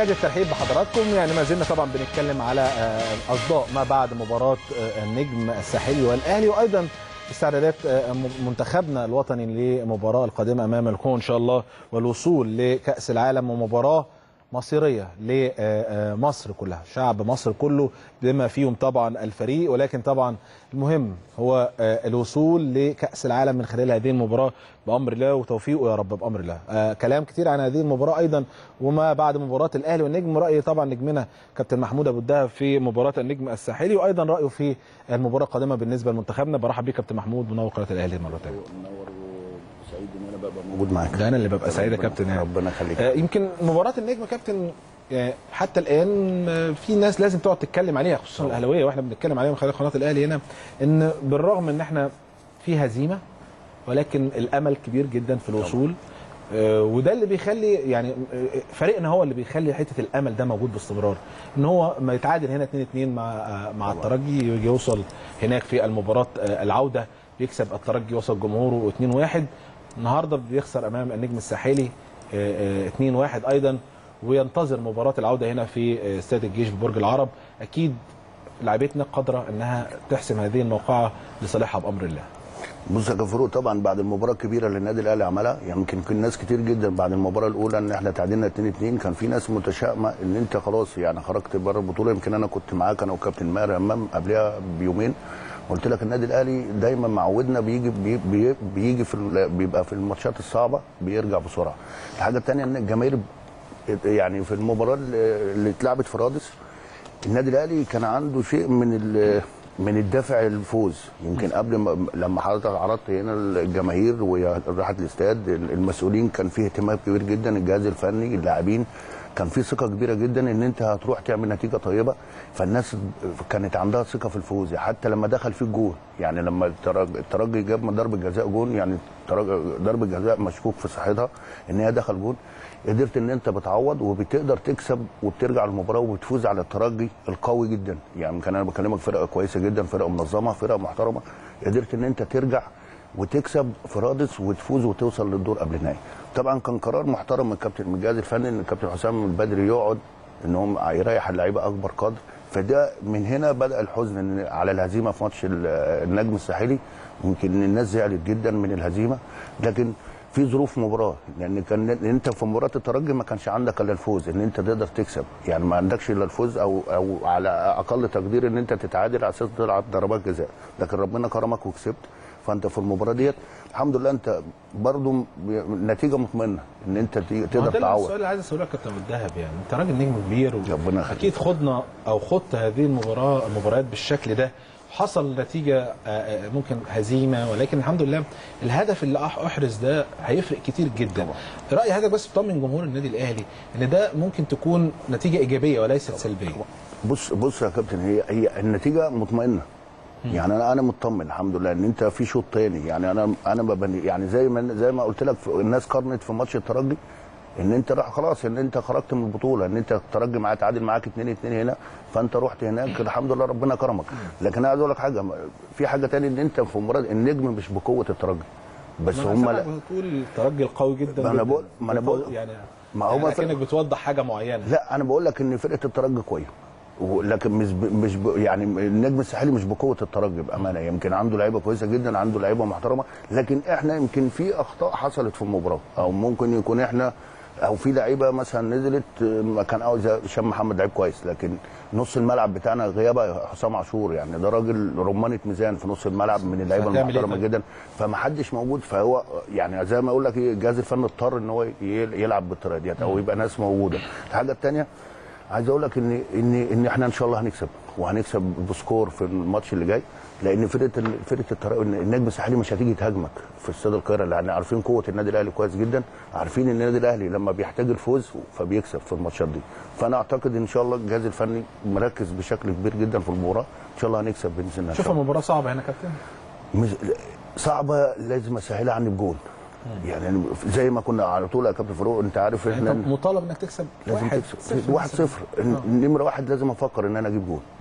بجد الترحيب بحضراتكم يعني ما زلنا طبعا بنتكلم على آه، اصداء ما بعد مباراه آه، النجم الساحلي والاهلي وايضا استعدادات آه، م- منتخبنا الوطني للمباراه القادمه امام الكونغو ان شاء الله والوصول لكاس العالم ومباراه مصيريه لمصر كلها شعب مصر كله بما فيهم طبعا الفريق ولكن طبعا المهم هو آه، الوصول لكاس العالم من خلال هذه المباراه بامر الله وتوفيقه يا رب بامر الله آه كلام كتير عن هذه المباراه ايضا وما بعد مباراه الاهلي والنجم راي طبعا نجمنا كابتن محمود ابو الدهب في مباراه النجم الساحلي وايضا رايه في المباراه القادمه بالنسبه لمنتخبنا برحب بيك كابتن محمود منور قناه الاهلي مره ثانيه منور وسعيد ان انا ببقى موجود معاك ده انا اللي ببقى سعيد يا كابتن يعني. ربنا يخليك آه، يمكن مباراه النجم كابتن آه، حتى الان آه، في ناس لازم تقعد تتكلم عليها خصوصا الاهلاويه واحنا بنتكلم عليها من خلال قناه الاهلي هنا ان بالرغم ان احنا في هزيمه ولكن الامل كبير جدا في الوصول آه، وده اللي بيخلي يعني آه، فريقنا هو اللي بيخلي حته الامل ده موجود باستمرار ان هو ما يتعادل هنا 2 2 مع آه، مع الترجي يجي يوصل هناك في المباراه آه، العوده يكسب الترجي وسط جمهوره 2 1 النهارده بيخسر امام النجم الساحلي 2 1 ايضا وينتظر مباراه العوده هنا في آه، استاد الجيش ببرج العرب اكيد لعيبتنا قادره انها تحسم هذه الموقعه لصالحها بامر الله بص يا كفروق طبعا بعد المباراه الكبيره اللي النادي الاهلي عملها يعني يمكن كان ناس كتير جدا بعد المباراه الاولى ان احنا تعادلنا 2 2 كان في ناس متشائمه ان انت خلاص يعني خرجت بره البطوله يمكن انا كنت معاك انا وكابتن ماهر امام قبلها بيومين قلت لك النادي الاهلي دايما معودنا بيجي بي بي بيجي في ال- بيبقى في الماتشات الصعبه بيرجع بسرعه الحاجه الثانيه ان الجماهير يعني في المباراه اللي اللي اتلعبت في رادس النادي الاهلي كان عنده شيء من ال- من الدافع الفوز يمكن قبل ما لما حضرتك عرضت هنا الجماهير وهي راحت الاستاد المسؤولين كان فيه اهتمام كبير جدا الجهاز الفني اللاعبين كان في ثقه كبيره جدا ان انت هتروح تعمل نتيجه طيبه فالناس كانت عندها ثقه في الفوز حتى لما دخل فيه الجول يعني لما الترج- الترجي جاب من ضربه جزاء جون يعني الترج- ضربه جزاء مشكوك في صحتها ان هي دخل جون قدرت ان انت بتعوض وبتقدر تكسب وبترجع المباراه وبتفوز على الترجي القوي جدا يعني كان انا بكلمك فرقه كويسه جدا فرقه منظمه فرقه محترمه قدرت ان انت ترجع وتكسب في رادس وتفوز وتوصل للدور قبل النهائي طبعا كان قرار محترم من الكابتن من الجهاز الفني ان الكابتن حسام البدري يقعد ان هم يريح اللعيبه اكبر قدر فده من هنا بدا الحزن إن على الهزيمه في ماتش ال- النجم الساحلي يمكن الناس زعلت جدا من الهزيمه لكن في ظروف مباراه لان كان انت في مباراه الترجي ما كانش عندك الا الفوز ان انت تقدر تكسب يعني ما عندكش الا الفوز او او على اقل تقدير ان انت تتعادل على اساس تلعب ضربات جزاء لكن ربنا كرمك وكسبت فانت في المباراه ديت الحمد لله انت برضو م- نتيجه مطمئنه ان انت ت- هو ده تقدر اللي تعوض السؤال اللي عايز اساله لك يا كابتن الذهب يعني انت راجل نجم كبير ربنا يخليك. اكيد خضنا او خضت هذه المباراه المباريات بالشكل ده حصل نتيجه آه، آه، ممكن هزيمه ولكن الحمد لله الهدف اللي أح- احرز ده هيفرق كتير جدا راي حضرتك بس تطمن جمهور النادي الاهلي ان ده ممكن تكون نتيجه ايجابيه وليست سلبيه بص بص يا كابتن هي هي النتيجه مطمئنه يعني انا انا مطمن الحمد لله ان انت في شوط تاني يعني انا انا ببني يعني زي ما زي ما قلت لك في- الناس قارنت في ماتش الترجي ان انت راح خلاص ان انت خرجت من البطوله ان انت الترجي معاه تعادل معاك 2 2 هنا فانت رحت هناك الحمد لله ربنا كرمك لكن انا عايز اقول لك حاجه في حاجه تاني ان انت في مباراه النجم مش بقوه الترجي بس ما هم أنا لا بتقول الترجي القوي جدا ما أنا جداً. بقول- ما أنا بقول- يعني ما هو يعني مثلا- كانك بتوضح حاجه معينه لا انا بقول لك ان فرقه الترجي كويسه لكن مش ب... مش ب... يعني النجم الساحلي مش بقوه الترجي بامانه يمكن عنده لعيبه كويسه جدا عنده لعيبه محترمه لكن احنا يمكن في اخطاء حصلت في المباراه او ممكن يكون احنا او في لعيبه مثلا نزلت ما كان عاوز هشام محمد لعيب كويس لكن نص الملعب بتاعنا غياب حسام عاشور يعني ده راجل رمانه ميزان في نص الملعب من اللعيبه هتعمل إيه المحترمه طيب؟ جدا فما حدش موجود فهو يعني زي ما اقول لك إيه، الجهاز الفني اضطر ان هو ي- يلعب بالطريقه ديت او يبقى ناس موجوده الحاجه الثانيه عايز اقول لك ان ان ان احنا ان شاء الله هنكسب وهنكسب بسكور في الماتش اللي جاي لان فرقه ال- فرقه الطريق النجم الساحلي مش هتيجي تهاجمك في استاد القاهره لان عارفين قوه النادي الاهلي كويس جدا عارفين ان النادي الاهلي لما بيحتاج الفوز فبيكسب في الماتشات دي فانا اعتقد ان شاء الله الجهاز الفني مركز بشكل كبير جدا في المباراه ان شاء الله هنكسب باذن الله إن شوف شاء الله. المباراه صعبه هنا يا كابتن مش صعبه لازم اسهلها عني بجول يعني أنا زي ما كنا على طول يا كابتن فاروق انت عارف يعني احنا انت مطالب انك تكسب لازم واحد تكسب واحد صفر نمره واحد لازم افكر ان انا اجيب جول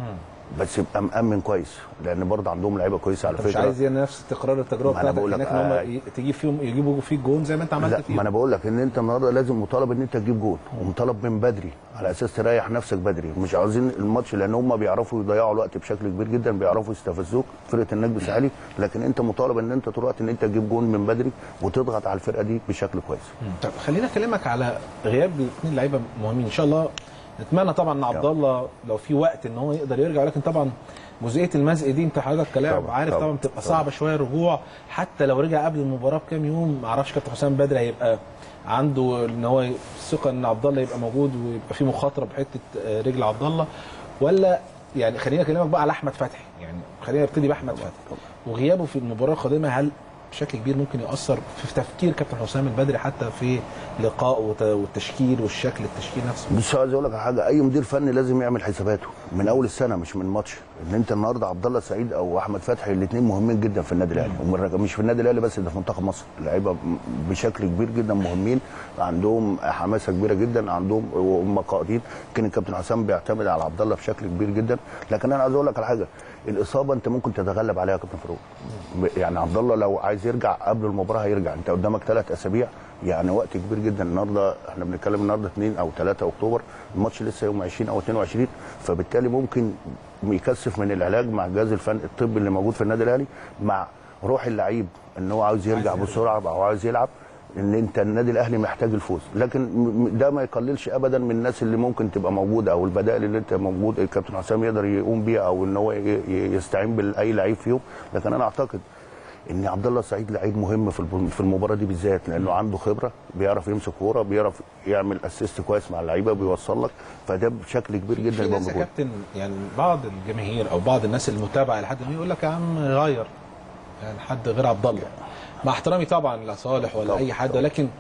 بس يبقى مأمن كويس لان برضه عندهم لعيبه كويسه على انت مش فكره عايز يعني نفس تكرار التجربه ما أنا بتاعتك بقول لك، هناك ان هم آه، ي- تجيب فيهم يجيبوا فيك جون زي ما انت عملت لا فيهم ما انا بقول لك ان انت النهارده لازم مطالب ان انت تجيب جول ومطالب من بدري على اساس تريح نفسك بدري مش عاوزين الماتش لان هم بيعرفوا يضيعوا الوقت بشكل كبير جدا بيعرفوا يستفزوك فرقه النجم الساحلي لكن انت مطالب ان انت طول الوقت ان انت تجيب جول من بدري وتضغط على الفرقه دي بشكل كويس طب خلينا اكلمك على غياب الاثنين لعيبه مهمين ان شاء الله نتمنى طبعا ان عبد الله لو في وقت ان هو يقدر يرجع ولكن طبعا جزئيه المزق دي انت حضرتك كلاعب طبعاً، عارف طبعاً، طبعا بتبقى صعبه شويه الرجوع حتى لو رجع قبل المباراه بكام يوم ما اعرفش كابتن حسام بدري هيبقى عنده ان هو الثقه ان عبد الله يبقى موجود ويبقى في مخاطره بحته آه، رجل عبد الله ولا يعني خلينا اكلمك بقى على احمد فتحي يعني خلينا نبتدي باحمد فتحي وغيابه في المباراه القادمه هل بشكل كبير ممكن ياثر في تفكير كابتن حسام البدري حتى في لقاء وت- والتشكيل والشكل التشكيل نفسه بس عايز اقول لك على حاجه اي مدير فني لازم يعمل حساباته من اول السنه مش من ماتش ان انت النهارده عبد الله سعيد او احمد فتحي الاثنين مهمين جدا في النادي الاهلي ومن- مش في النادي الاهلي بس ده في منتخب مصر لعيبه بشكل كبير جدا مهمين عندهم حماسه كبيره جدا عندهم وهم قائدين يمكن الكابتن حسام بيعتمد على عبد الله بشكل كبير جدا لكن انا عايز اقول لك على حاجه الاصابه انت ممكن تتغلب عليها يا كابتن فاروق يعني عبد الله لو عايز يرجع قبل المباراه هيرجع انت قدامك ثلاث اسابيع يعني وقت كبير جدا النهارده احنا بنتكلم النهارده 2 او 3 اكتوبر الماتش لسه يوم 20 او 22 فبالتالي ممكن يكثف من العلاج مع الجهاز الفني الطبي اللي موجود في النادي الاهلي مع روح اللعيب ان هو عاوز يرجع عايز بسرعه او عاوز يلعب ان انت النادي الاهلي محتاج الفوز لكن م- م- ده ما يقللش ابدا من الناس اللي ممكن تبقى موجوده او البدائل اللي انت موجود الكابتن حسام يقدر يقوم بيها او ان هو ي- ي- يستعين باي لعيب فيهم لكن انا اعتقد ان عبد الله السعيد لعيب مهم في الب- في المباراه دي بالذات لانه عنده خبره بيعرف يمسك كوره بيعرف يعمل اسيست كويس مع اللعيبه بيوصل لك فده بشكل كبير جدا في يبقى ناس يا موجود كابتن يعني بعض الجماهير او بعض الناس المتابعه لحد ما يقول لك يا عم غير يعني حد غير عبد الله مع احترامي طبعا لصالح ولا طبعاً، اي حد طبعاً. ولكن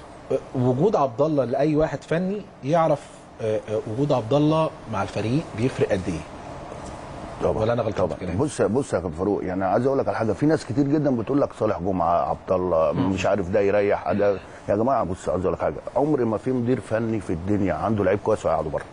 وجود عبد الله لاي واحد فني يعرف آه، آه، وجود عبد الله مع الفريق بيفرق قد ايه طبعا ولا أنا غلطان طبعا في كلامي؟ بص بص يا كابتن فاروق يعني عايز اقول لك على حاجه في ناس كتير جدا بتقول لك صالح جمعه عبد الله مش عارف ده يريح ده يا جماعه بص عايز اقول لك حاجه عمر ما في مدير فني في الدنيا عنده لعيب كويس وهيقعده بره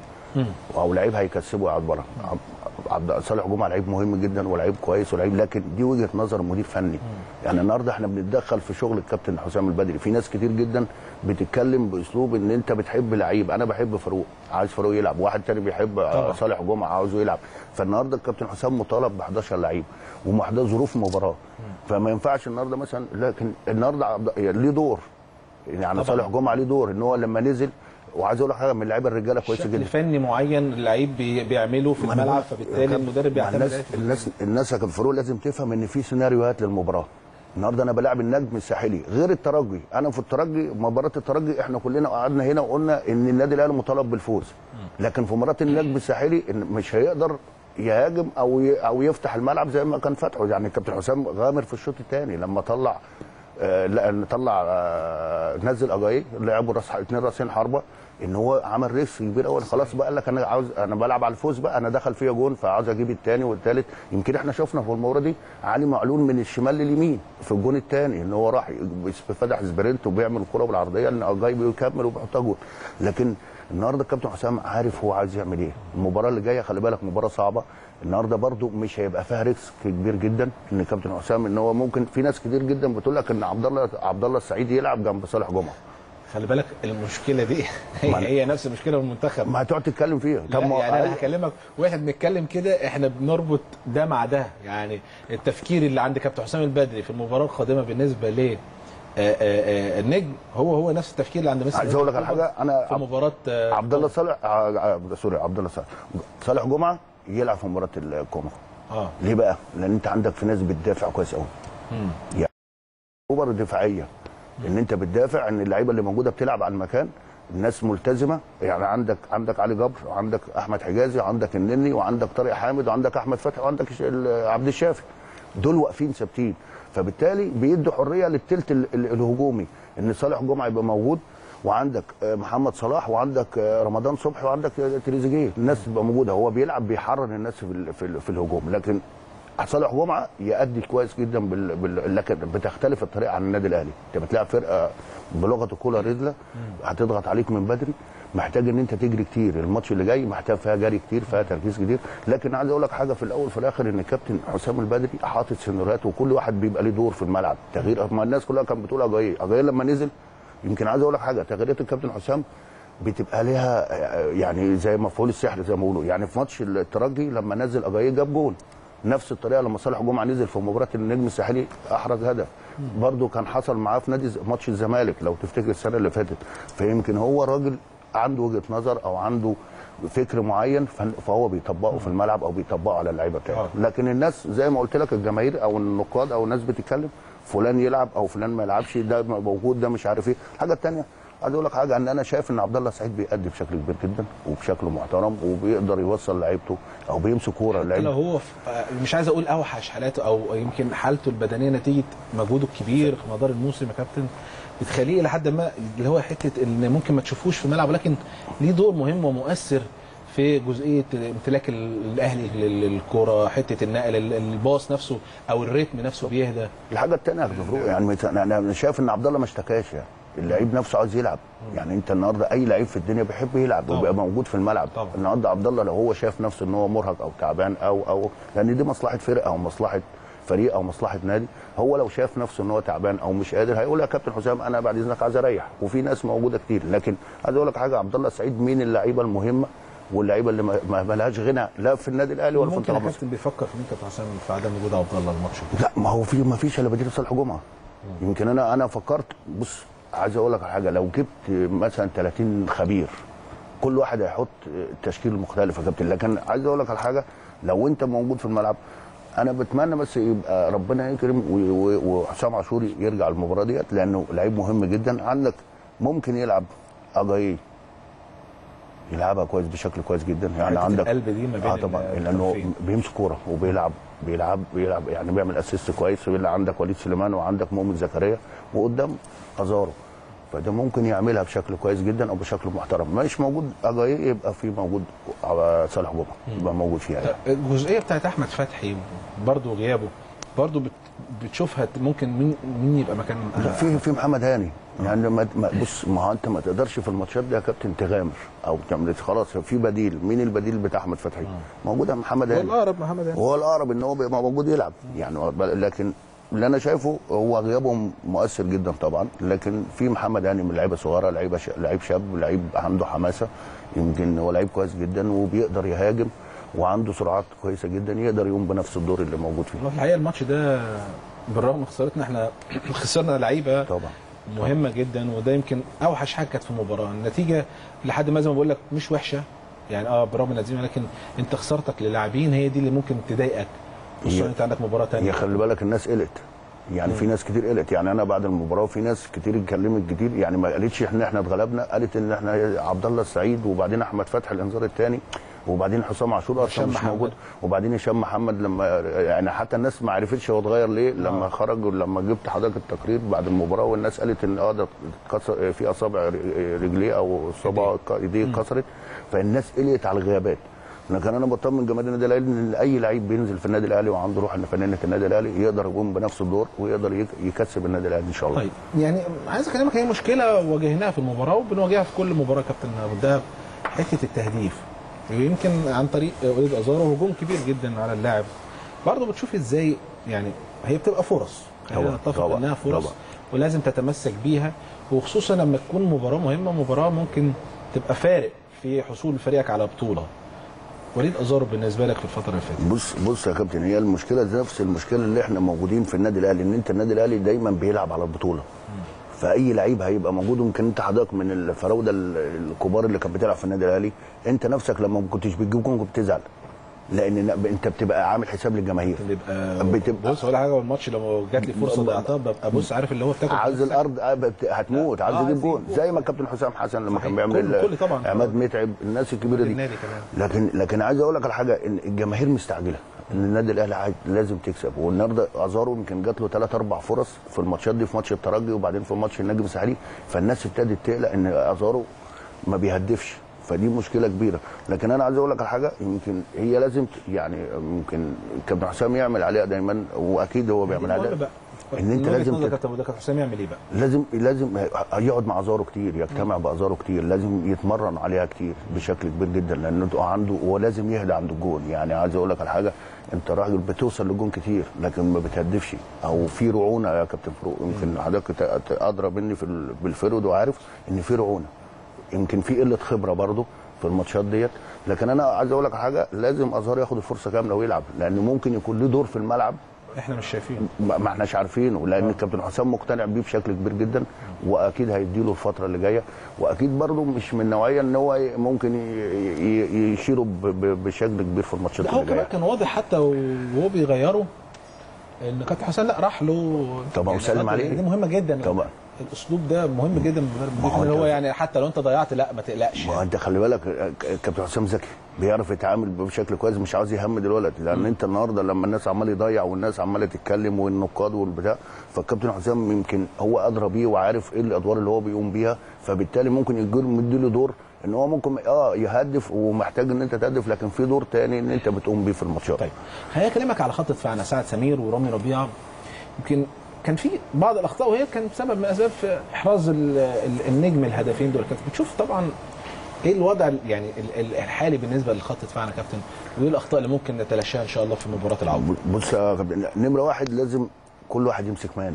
او لعيب هيكسبه ويقعد بره عب- عبد صالح جمعه لعيب مهم جدا ولعيب كويس ولعيب لكن دي وجهه نظر مدير فني يعني النهارده احنا بنتدخل في شغل الكابتن حسام البدري في ناس كتير جدا بتتكلم باسلوب ان انت بتحب لعيب انا بحب فاروق عايز فاروق يلعب واحد تاني بيحب آه، طبعا. صالح جمعه عاوزه يلعب فالنهارده الكابتن حسام مطالب ب 11 لعيب ومحدد ظروف مباراه فما ينفعش النهارده مثلا لكن النهارده عبد- ليه دور يعني طبعا. صالح جمعه ليه دور ان هو لما نزل وعايز اقول لك حاجه من اللعيبه الرجاله كويسه شكل جدا فني معين اللعيب بي- بيعمله في ما أنا الملعب بقول- فبالتالي كابتن، المدرب مع بيعتمد الناس عليه في الناس الناس يا كابتن فاروق لازم تفهم ان في سيناريوهات للمباراه النهارده انا بلاعب النجم الساحلي غير الترجي انا في الترجي مباراه الترجي احنا كلنا قعدنا هنا وقلنا ان النادي الاهلي مطالب بالفوز لكن في مباراه النجم الساحلي إن مش هيقدر يهاجم او ي- او يفتح الملعب زي ما كان فتحه يعني الكابتن حسام غامر في الشوط الثاني لما طلع آه، لا طلع آه، نزل اجاي لعبوا راس اثنين راسين حربه ان هو عمل ريس كبير قوي خلاص بقى قال لك انا عاوز انا بلعب على الفوز بقى انا دخل فيا جون فعاوز اجيب الثاني والثالث يمكن احنا شفنا في المباراه دي علي معلول من الشمال لليمين في الجون الثاني ان هو راح فتح سبرنت وبيعمل الكره بالعرضيه ان اجاي بيكمل وبيحطها جون لكن النهارده الكابتن حسام عارف هو عايز يعمل ايه المباراه اللي جايه خلي بالك مباراه صعبه النهارده برضو مش هيبقى فيها ريسك كبير جدا ان الكابتن حسام ان هو ممكن في ناس كتير جدا بتقول لك ان عبد الله عبد الله السعيد يلعب جنب صالح جمعه خلي بالك المشكله دي هي, ما أنا- هي نفس المشكله في المنتخب ما هتقعد تتكلم فيها لا ما- يعني انا هكلمك واحنا بنتكلم كده احنا بنربط ده مع ده يعني التفكير اللي عند كابتن حسام البدري في المباراه القادمه بالنسبه ل آه، آه، آه، النجم هو هو نفس التفكير اللي عند مستر عايز اقول لك على حاجه انا في مباراه آه، عبد الله صالح آه، آه، سوري عبد الله صالح صالح جمعه يلعب في مباراه الكومو اه ليه بقى؟ لان انت عندك في ناس بتدافع كويس قوي يعني اوبر دفاعيه ان انت بتدافع ان اللعيبه اللي موجوده بتلعب على المكان الناس ملتزمه يعني عندك عندك علي جبر وعندك احمد حجازي وعندك النني وعندك طارق حامد وعندك احمد فتحي وعندك ش- ال- عبد الشافي دول واقفين ثابتين فبالتالي بيدوا حريه للثلث ال- ال- الهجومي ان صالح جمعه يبقى موجود وعندك آه، محمد صلاح وعندك آه، رمضان صبحي وعندك آه، تريزيجيه الناس تبقى موجوده هو بيلعب بيحرر الناس في ال- في, ال- في الهجوم لكن صالح جمعه يأدي كويس جدا بال... بال... لكن بتختلف الطريقه عن النادي الاهلي انت بتلاعب فرقه بلغه الكوره رزله هتضغط عليك من بدري محتاج ان انت تجري كتير الماتش اللي جاي محتاج فيها جري كتير فيها تركيز كتير لكن عايز اقول لك حاجه في الاول وفي الاخر ان كابتن حسام البدري حاطط سيناريوهات وكل واحد بيبقى ليه دور في الملعب تغيير ما الناس كلها كانت بتقول اجاي اجاي لما نزل يمكن عايز اقول لك حاجه تغييرات الكابتن حسام بتبقى ليها يعني زي مفعول السحر زي ما بيقولوا يعني في ماتش الترجي لما نزل اجاي جاب جول نفس الطريقه لما صالح جمعه نزل في مباراه النجم الساحلي احرز هدف برضه كان حصل معاه في نادي ز- ماتش الزمالك لو تفتكر السنه اللي فاتت فيمكن هو راجل عنده وجهه نظر او عنده فكر معين فن- فهو بيطبقه في الملعب او بيطبقه على اللعيبه بتاعته آه. لكن الناس زي ما قلت لك الجماهير او النقاد او الناس بتتكلم فلان يلعب او فلان ما يلعبش ده موجود ده مش عارف ايه الحاجه الثانيه عايز اقول لك حاجه ان انا شايف ان عبد الله سعيد بيأدي بشكل كبير جدا وبشكل محترم وبيقدر يوصل لعيبته او بيمسك كوره حتى اللعيب لو هو في مش عايز اقول اوحش حالاته او يمكن حالته البدنيه نتيجه مجهوده الكبير في مدار الموسم يا كابتن بتخليه الى حد ما اللي هو حته ان ممكن ما تشوفوش في الملعب ولكن ليه دور مهم ومؤثر في جزئيه امتلاك ال- الاهلي لل- للكره حته النقل ال- الباص نفسه او الريتم نفسه بيهدى الحاجه الثانيه يا أخي فاروق، يعني مت- انا أنا شايف ان عبد الله ما اشتكاش يعني اللعيب نفسه عايز يلعب يعني انت النهارده اي لعيب في الدنيا بيحب يلعب طبعا. ويبقى موجود في الملعب طبعا. النهارده عبد الله لو هو شايف نفسه ان هو مرهق او تعبان او او لان دي مصلحه فرقه او مصلحه فريق او مصلحه نادي هو لو شاف نفسه ان هو تعبان او مش قادر هيقول يا كابتن حسام انا بعد اذنك عايز اريح وفي ناس موجوده كتير لكن عايز اقول لك حاجه عبد الله سعيد مين اللعيبه المهمه واللعيبه اللي ما ما- ما لهاش غنى لا في النادي الاهلي ولا في ممكن منتخب يا مصر كابتن بيفكر في مين كابتن حسام في عدم وجود عبد الله الماتش ده لا ما هو في ما فيش الا بديل صالح جمعه يمكن انا انا فكرت بص عايز اقول لك على حاجه لو جبت مثلا 30 خبير كل واحد هيحط تشكيل مختلف يا كابتن لكن عايز اقول لك على حاجه لو انت موجود في الملعب انا بتمنى بس يبقى ربنا يكرم و- و- وحسام عاشور يرجع المباراه ديت لانه لعيب مهم جدا عندك ممكن يلعب اجاييه يلعبها كويس بشكل كويس جدا يعني حتة عندك القلب دي ما بين اه طبعا ال- لانه الطرفين. بيمسك كوره وبيلعب بيلعب بيلعب يعني بيعمل اسيست كويس ويبقى عندك وليد سليمان وعندك مؤمن زكريا وقدام ازارو فده ممكن يعملها بشكل كويس جدا او بشكل محترم مش موجود اجاي يبقى في موجود على صالح جمعه يبقى موجود فيها يعني. الجزئيه بتاعت احمد فتحي برضه غيابه برضه بت- بتشوفها ممكن مين مين يبقى مكان لا في في محمد هاني يعني ما ما- بص ما هو انت ما تقدرش في الماتشات دي يا كابتن تغامر او تعمل خلاص في بديل مين البديل بتاع احمد فتحي موجود محمد هو هاني الاقرب محمد هاني وهو الاقرب ان هو بيبقى موجود يلعب يعني هو- لكن اللي انا شايفه هو غيابهم مؤثر جدا طبعا لكن في محمد هاني من لعيبه صغيره لعيبه ش... لعيب شاب لعيب عنده حماسه يمكن هو لعيب كويس جدا وبيقدر يهاجم وعنده سرعات كويسه جدا يقدر يقوم بنفس الدور اللي موجود فيه والله في الحقيقه الماتش ده بالرغم من خسارتنا احنا خسرنا لعيبه طبعا مهمه جدا وده يمكن اوحش حاجه كانت في المباراه النتيجه لحد ما زي ما بقول لك مش وحشه يعني اه برغم الهزيمه لكن انت خسارتك للاعبين هي دي اللي ممكن تضايقك خصوصا هي- انت عندك مباراه هي ثانيه خلي بالك الناس قلقت يعني في ناس كتير قلقت يعني انا بعد المباراه في ناس كتير اتكلمت كتير يعني ما قالتش ان احنا اتغلبنا قالت ان احنا عبد الله السعيد وبعدين احمد فتحي الانذار الثاني وبعدين حسام عاشور اصلا هشام مش محمد. موجود وبعدين هشام محمد لما يعني حتى الناس ما عرفتش هو اتغير ليه لما خرج ولما جبت حضرتك التقرير بعد المباراه والناس قالت ان اه ده اتكسر في اصابع رجليه او صباع ايديه اتكسرت فالناس قلقت على الغيابات لكن انا بطمن جماهير النادي الاهلي ان اي لعيب بينزل في النادي الاهلي وعنده روح فنانه النادي الاهلي يقدر يقوم بنفس الدور ويقدر يك- يكسب النادي الاهلي ان شاء الله طيب يعني عايز اكلمك هي مشكله واجهناها في المباراه وبنواجهها في كل مباراه كابتن ابو الدهب حته التهديف ويمكن عن طريق وليد ازارو هجوم كبير جدا على اللاعب برضه بتشوف ازاي يعني هي بتبقى فرص خلينا طبعا، نتفق طبعا، انها فرص طبعا. ولازم تتمسك بيها وخصوصا لما تكون مباراه مهمه مباراه ممكن تبقى فارق في حصول فريقك على بطوله وليد ازارو بالنسبه لك في الفتره اللي فاتت بص بص يا كابتن هي المشكله دي نفس المشكله اللي احنا موجودين في النادي الاهلي ان انت النادي الاهلي دايما بيلعب على البطوله فاي لعيب هيبقى موجود يمكن انت حضرتك من الفراوده ال- الكبار اللي كانت بتلعب في النادي الاهلي انت نفسك لما ما كنتش بتجيب جون كنت بتزعل لان انت بتبقى عامل حساب للجماهير بيبقى بتبقى- بص ولا حاجه والماتش لو جات لي فرصه ضيعتها ببقى بص عارف اللي هو بتاكل عايز الارض آه، بت- هتموت عايز آه، تجيب عايز جون يجيب زي ما الكابتن حسام حسن لما صحيح. كان بيعمل كل- كل طبعا. عماد متعب الناس الكبيره دي النادي كمان. لكن لكن عايز اقول لك على حاجه ان الجماهير مستعجله ان النادي الاهلي عايز لازم تكسب والنهارده ازارو يمكن جات له ثلاث اربع فرص في الماتشات دي في ماتش الترجي وبعدين في ماتش النجم الساحلي فالناس ابتدت تقلق ان ازارو ما بيهدفش فدي مشكله كبيره لكن انا عايز اقول لك على حاجه يمكن هي لازم ت- يعني ممكن كابتن حسام يعمل عليها دايما واكيد هو بيعمل المهم عليها بقى إن أنت من وجهة لازم نظرك تت- يا كابتن ده كابتن حسام يعمل ايه بقى؟ لازم لازم يقعد مع ازاره كتير يجتمع بازاره كتير لازم يتمرن عليها كتير بشكل كبير جدا لانه ده عنده ولازم يهدى عند الجون يعني عايز اقول لك على حاجه انت راجل بتوصل للجون كتير لكن ما بتهدفش او في رعونه يا كابتن فاروق يمكن حضرتك ت- ت- ادرى مني في ال- بالفرود وعارف ان في رعونه يمكن في قله خبره برضه في الماتشات ديت لكن انا عايز اقول لك على حاجه لازم ازهر ياخد الفرصه كامله ويلعب لان ممكن يكون له دور في الملعب احنا مش شايفينه ما ما احناش عارفينه لان الكابتن حسام مقتنع بيه بشكل كبير جدا واكيد هيديله الفتره اللي جايه واكيد برضه مش من النوعيه ان هو ي- ممكن ي- ي- يشيره ب- ب- بشكل كبير في الماتشات لا هو اللي كمان جايه كان واضح حتى وهو بيغيره ان كابتن حسام لا راح له طبعا وسلم برضه عليه. دي مهمه جدا طبعا. الاسلوب ده مهم جدا ما هو اللي هو أنت- يعني حتى لو انت ضيعت لا ما تقلقش ما هو انت خلي بالك كابتن حسام ذكي بيعرف يتعامل بشكل كويس مش عاوز يهمد الولد لان انت النهارده لما الناس عمال يضيع والناس عماله تتكلم والنقاد والبتاع فالكابتن حسام يمكن هو ادرى بيه وعارف ايه الادوار اللي هو بيقوم بيها فبالتالي ممكن يجيله مديله دور ان هو ممكن اه يهدف ومحتاج ان انت تهدف لكن في دور تاني ان انت بتقوم بيه في الماتشات طيب خليني اكلمك على خط دفاعنا سعد سمير ورامي ربيعه يمكن كان في بعض الاخطاء وهي كانت سبب من اسباب في احراز ال- ال- النجم الهدفين دول كابتن بتشوف طبعا ايه الوضع ال- يعني ال- ال- الحالي بالنسبه لخط دفاعنا كابتن وايه الاخطاء اللي ممكن نتلاشاها ان شاء الله في مباراه العوده بص يا كابتن نمره واحد لازم كل واحد يمسك مان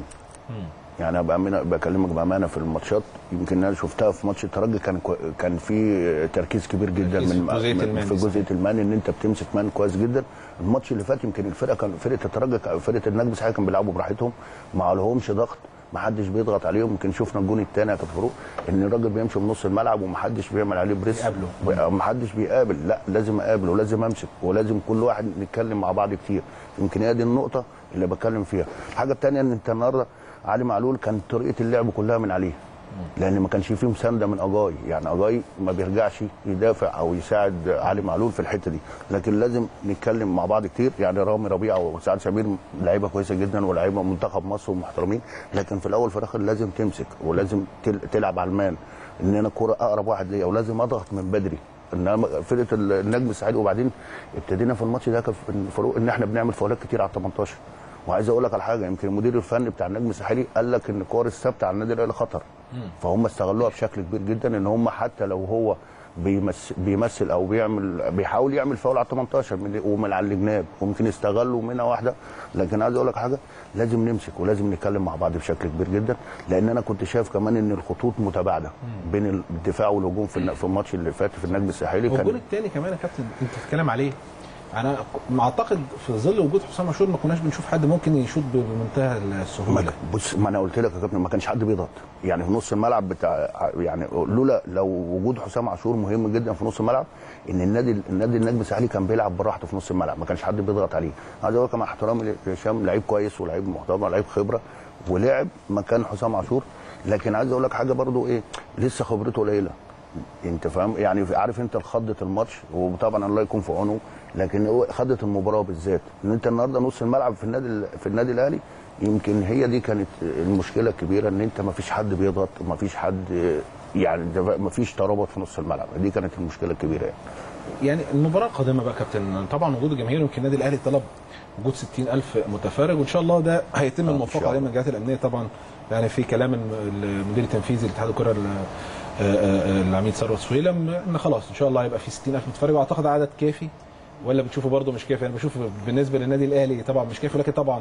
يعني ابقى أمينة بكلمك بامانه في الماتشات يمكن انا شفتها في ماتش الترجي كان كو- كان في تركيز كبير جدا تركيز من في جزئية من- المان في دي جزئيه المان ان انت بتمسك مان كويس جدا الماتش اللي فات يمكن الفرقه كان فرقه الترجي كان- فرقه النجم صحيح كانوا بيلعبوا براحتهم ما عليهمش ضغط ما حدش بيضغط عليهم يمكن شفنا الجون الثاني يا كابتن فاروق ان الراجل بيمشي من نص الملعب ومحدش بيعمل عليه بريس يقابله. محدش بيقابل لا لازم اقابل ولازم امسك ولازم كل واحد نتكلم مع بعض كتير يمكن هي دي النقطه اللي بتكلم فيها الحاجه الثانيه ان انت النهارده علي معلول كان طريقه اللعب كلها من عليه لان ما كانش فيه مسانده من اجاي يعني اجاي ما بيرجعش يدافع او يساعد علي معلول في الحته دي لكن لازم نتكلم مع بعض كتير يعني رامي ربيعه وسعد سمير لعيبه كويسه جدا ولاعيبه منتخب مصر ومحترمين لكن في الاول في الاخر لازم تمسك ولازم تل- تلعب على المان ان انا الكوره اقرب واحد ليا ولازم اضغط من بدري انما فرقه النجم الساحلي وبعدين ابتدينا في الماتش ده كان فاروق ان احنا بنعمل فاولات كتير على ال 18 وعايز اقول لك على حاجه يمكن المدير الفني بتاع النجم الساحلي قال لك ان الكور الثابته على النادي الاهلي خطر فهم استغلوها بشكل كبير جدا ان هم حتى لو هو بيمثل, بيمثل او بيعمل بيحاول يعمل فاول على ال 18 من ومن على الجناب وممكن يستغلوا منها واحده لكن عايز اقول لك حاجه لازم نمسك ولازم نتكلم مع بعض بشكل كبير جدا لان انا كنت شايف كمان ان الخطوط متباعده بين الدفاع والهجوم في الن- في الماتش اللي فات في النجم الساحلي والجون كان الثاني كمان يا كابتن انت بتتكلم عليه انا ك- اعتقد في ظل وجود حسام عاشور ما كناش بنشوف حد ممكن يشوط بمنتهى ما السهوله بص ما انا قلت لك يا كابتن ما كانش حد بيضغط يعني في نص الملعب بتاع يعني لولا لو وجود حسام عاشور مهم جدا في نص الملعب ان النادي النادي النجم الساحلي كان بيلعب براحته في نص الملعب ما كانش حد بيضغط عليه عايز اقول لك مع احترامي لهشام لعيب كويس ولعيب محترم ولعيب خبره ولعب مكان حسام عاشور لكن عايز اقول لك حاجه برضو ايه لسه خبرته قليله انت فاهم يعني عارف انت خضه الماتش وطبعا الله يكون في عونه لكن هو خضه المباراه بالذات ان انت النهارده نص الملعب في النادي في النادي الاهلي يمكن هي دي كانت المشكله الكبيره ان انت ما فيش حد بيضغط ما فيش حد يعني ما فيش ترابط في نص الملعب دي كانت المشكله الكبيره يعني يعني المباراه القادمه بقى يا كابتن طبعا وجود الجماهير يمكن النادي الاهلي طلب وجود 60000 متفرج وان شاء الله ده هيتم آه، الموافقه إن شاء عليه من الجهات الامنيه طبعا يعني في كلام المدير التنفيذي لاتحاد الكره ال- آه، آه، العميد ثروت سويلم ان خلاص ان شاء الله هيبقى في 60000 متفرج واعتقد عدد كافي ولا بتشوفه برضه مش كافي انا بشوف بالنسبه للنادي الاهلي طبعا مش كافي ولكن طبعا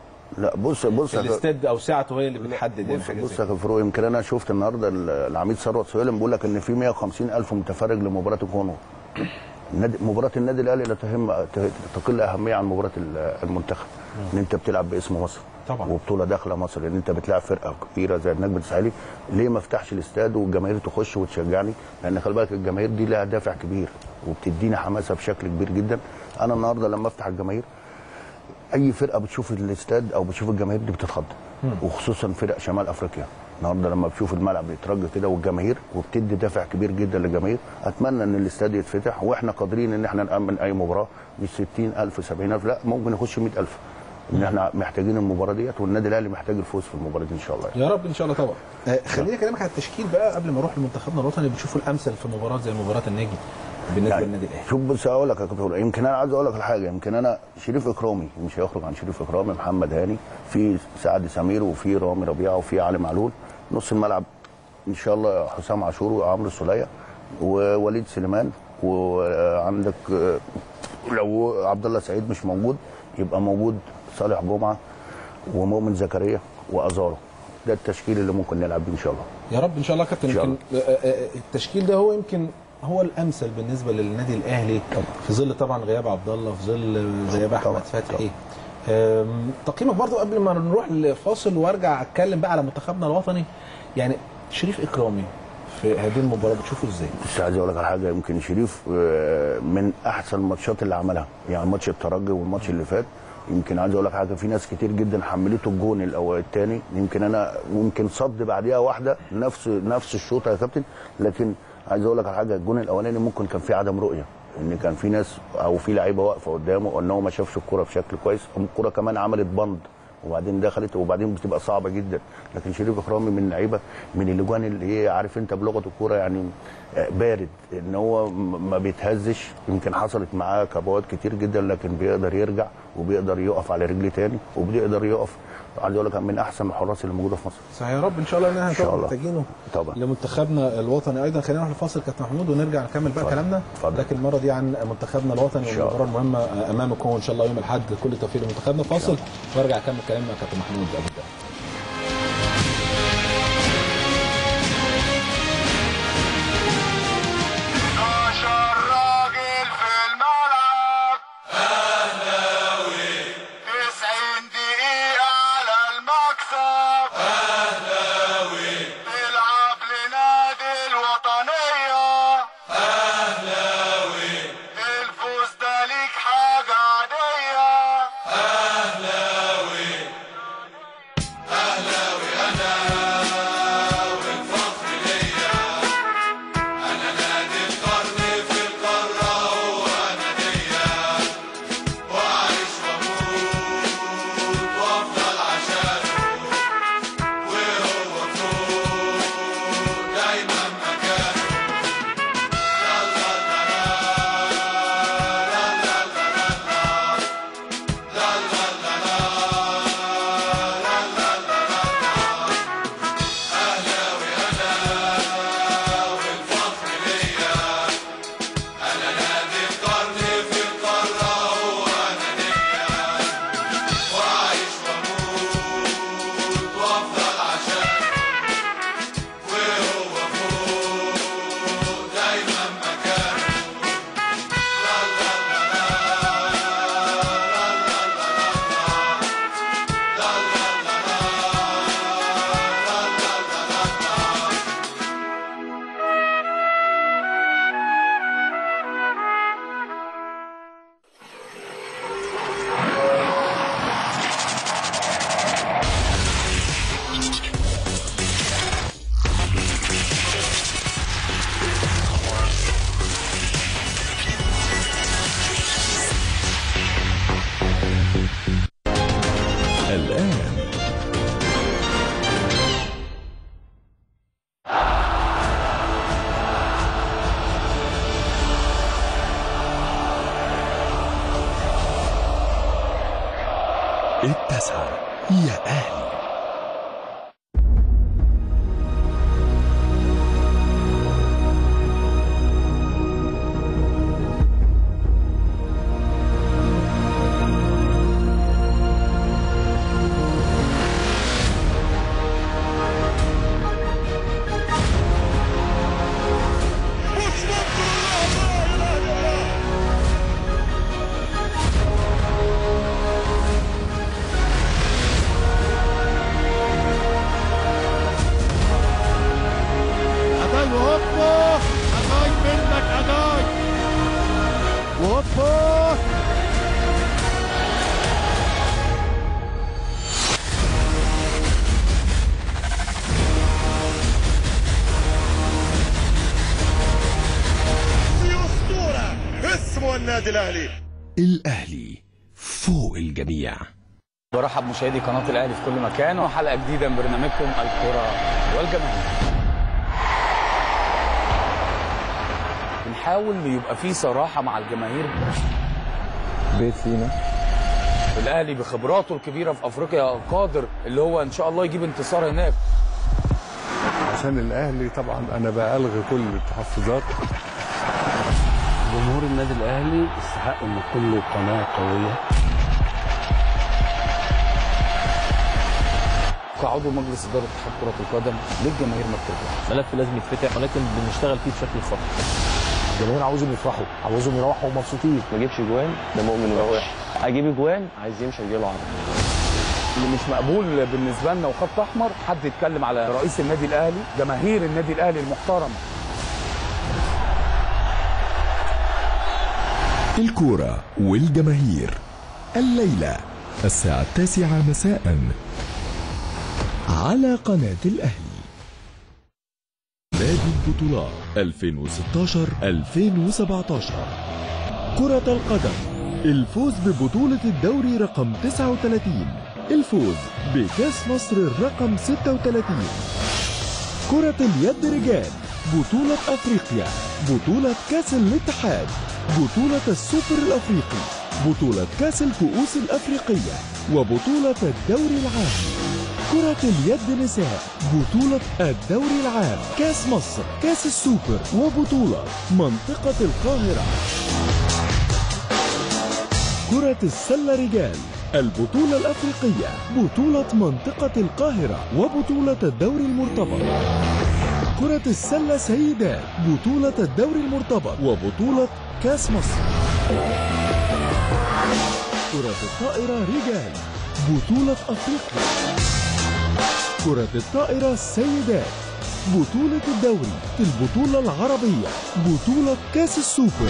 لا بص بص يا الاستاد او سعته هي اللي بتحدد يعني بص حاجه بص زي يا فاروق يمكن انا شفت النهارده العميد ثروت سويلم بيقول لك ان في 150 الف متفرج لمباراه الكونغو النادي مباراه النادي الاهلي لا تهم تقل اهميه عن مباراه المنتخب ان انت بتلعب باسم مصر طبعا. وبطوله داخله مصر لان انت بتلعب فرقه كبيره زي النجم الساحلي ليه ما افتحش الاستاد والجماهير تخش وتشجعني لان خلي بالك الجماهير دي لها دافع كبير وبتديني حماسه بشكل كبير جدا انا النهارده لما افتح الجماهير اي فرقه بتشوف الاستاد او بتشوف الجماهير دي بتتخض وخصوصا فرق شمال افريقيا النهارده لما بتشوف الملعب بيترج كده والجماهير وبتدي دافع كبير جدا للجماهير اتمنى ان الاستاد يتفتح واحنا قادرين ان احنا نامن اي مباراه مش 60000 70000 لا ممكن يخش 100000 ان احنا محتاجين المباراه ديت والنادي الاهلي محتاج الفوز في المباراه دي ان شاء الله يا رب ان شاء الله طبعا آه، خليني اكلمك على التشكيل بقى قبل ما اروح لمنتخبنا الوطني بتشوفوا الامثل في مباراه زي مباراه النادي بالنسبه يعني للنادي الاهلي شوف بص هقول لك يا كابتن يمكن انا عايز اقول لك على حاجه يمكن انا شريف اكرامي مش هيخرج عن شريف اكرامي محمد هاني في سعد سمير وفي رامي ربيعه وفي علي معلول نص الملعب ان شاء الله حسام عاشور وعمرو السوليه ووليد سليمان وعندك آه، لو عبد الله سعيد مش موجود يبقى موجود صالح جمعه ومؤمن زكريا وازارو ده التشكيل اللي ممكن نلعب بيه ان شاء الله يا رب ان شاء الله يا كابتن إن شاء يمكن آه، آه، التشكيل ده هو يمكن هو الامثل بالنسبه للنادي الاهلي في ظل طبعا غياب عبد الله في ظل غياب احمد طبعاً، فتحي آم، تقييمك برضو قبل ما نروح لفاصل وارجع اتكلم بقى على منتخبنا الوطني يعني شريف اكرامي في هذه المباراه بتشوفه ازاي؟ بس عايز اقول لك على حاجه يمكن شريف آه، من احسن الماتشات اللي عملها يعني ماتش الترجي والماتش اللي فات يمكن عايز اقول لك حاجه في ناس كتير جدا حملته الجون الاول الثاني يمكن انا ممكن صد بعديها واحده نفس نفس الشوطه يا كابتن لكن عايز اقول لك على حاجه الجون الاولاني ممكن كان فيه عدم رؤيه ان كان في ناس او في لعيبه واقفه قدامه وان هو ما شافش الكوره بشكل كويس الكوره كمان عملت بند وبعدين دخلت وبعدين بتبقى صعبه جدا لكن شريف اكرامي من اللعيبه من الاجوان اللي هي عارف انت بلغه الكوره يعني آه، بارد ان هو م- ما بيتهزش يمكن حصلت معاه كبوات كتير جدا لكن بيقدر يرجع وبيقدر يقف على رجليه تاني وبيقدر يقف عايز اقول لك من احسن الحراس اللي موجوده في مصر صحيح يا رب ان شاء الله ان احنا إن شاء طبعا الله. محتاجينه طبعا لمنتخبنا الوطني ايضا خلينا نروح لفاصل كابتن محمود ونرجع نكمل بقى اتفضل. كلامنا اتفضل. لكن المره دي عن منتخبنا الوطني إن شاء والمباراه المهمه امامكم وان شاء الله يوم الاحد كل التوفيق لمنتخبنا فاصل وارجع اكمل كلامي مع كابتن محمود ابو الدهب عشر راجل في الملعب اهلاوي تسعين دقيقة على المكسب اهلاوي تلعب لنادي الوطنية اهلاوي الفوز ده ليك حاجة عادية الآن التسعة يا أهلي أداي وهوبا أداي منك أداي وهوبا في أسطورة اسمه النادي الأهلي الأهلي فوق الجميع برحب مشاهدي قناه الاهلي في كل مكان وحلقه جديده من برنامجكم الكره والجماهير بنحاول يبقى في صراحه مع الجماهير بيت سينا الاهلي بخبراته الكبيره في افريقيا قادر اللي هو ان شاء الله يجيب انتصار هناك عشان الاهلي طبعا انا بالغي كل التحفظات جمهور النادي الاهلي يستحق ان يكون له قناه قويه كعضو مجلس اداره اتحاد كره القدم للجماهير ما بترجعش ملف لازم يتفتح ولكن بنشتغل فيه بشكل خاطئ الجماهير عاوزهم يفرحوا عاوزهم يروحوا مبسوطين ما اجيبش جوان ده مؤمن وحش اجيب جوان عايز يمشي يجيله عرض اللي مش مقبول بالنسبه لنا وخط احمر حد يتكلم على رئيس النادي الاهلي جماهير النادي الاهلي المحترمه الكورة والجماهير الليلة الساعة التاسعة مساء على قناة الأهلي نادي البطولات 2016-2017 كرة القدم الفوز ببطولة الدوري رقم 39 الفوز بكأس مصر الرقم 36 كرة اليد رجال بطولة أفريقيا بطولة كأس الاتحاد بطولة السوبر الأفريقي بطولة كأس الكؤوس الأفريقية وبطولة الدوري العام كرة اليد نساء بطولة الدوري العام كأس مصر كأس السوبر وبطولة منطقة القاهرة كرة السلة رجال البطولة الأفريقية بطولة منطقة القاهرة وبطولة الدوري المرتبط كرة السلة سيدات بطولة الدوري المرتبط وبطولة كاس مصر كرة الطائرة رجال بطولة أفريقيا كرة الطائرة سيدات بطولة الدوري البطولة العربية بطولة كاس السوبر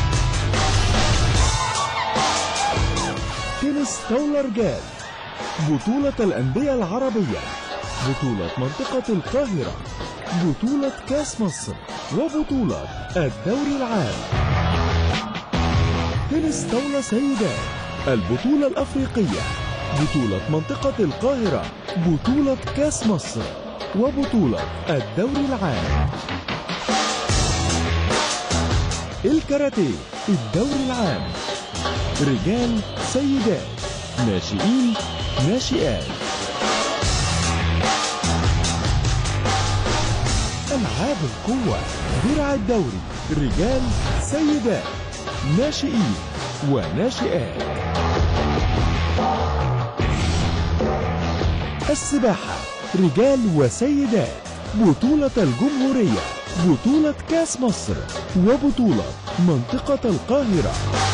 تنس طاولة رجال بطولة الأندية العربية بطولة منطقة القاهرة بطولة كاس مصر وبطولة الدوري العام تنس طاولة سيدات البطولة الأفريقية بطولة منطقة القاهرة بطولة كاس مصر وبطولة الدوري العام الكاراتيه الدوري العام رجال سيدات ناشئين ناشئات ألعاب القوة درع الدوري رجال سيدات ناشئين وناشئات السباحة رجال وسيدات بطولة الجمهورية بطولة كاس مصر وبطولة منطقة القاهرة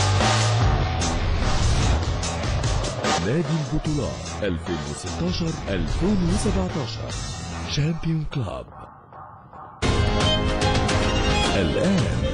نادي البطولات 2016-2017 شامبيون كلاب الآن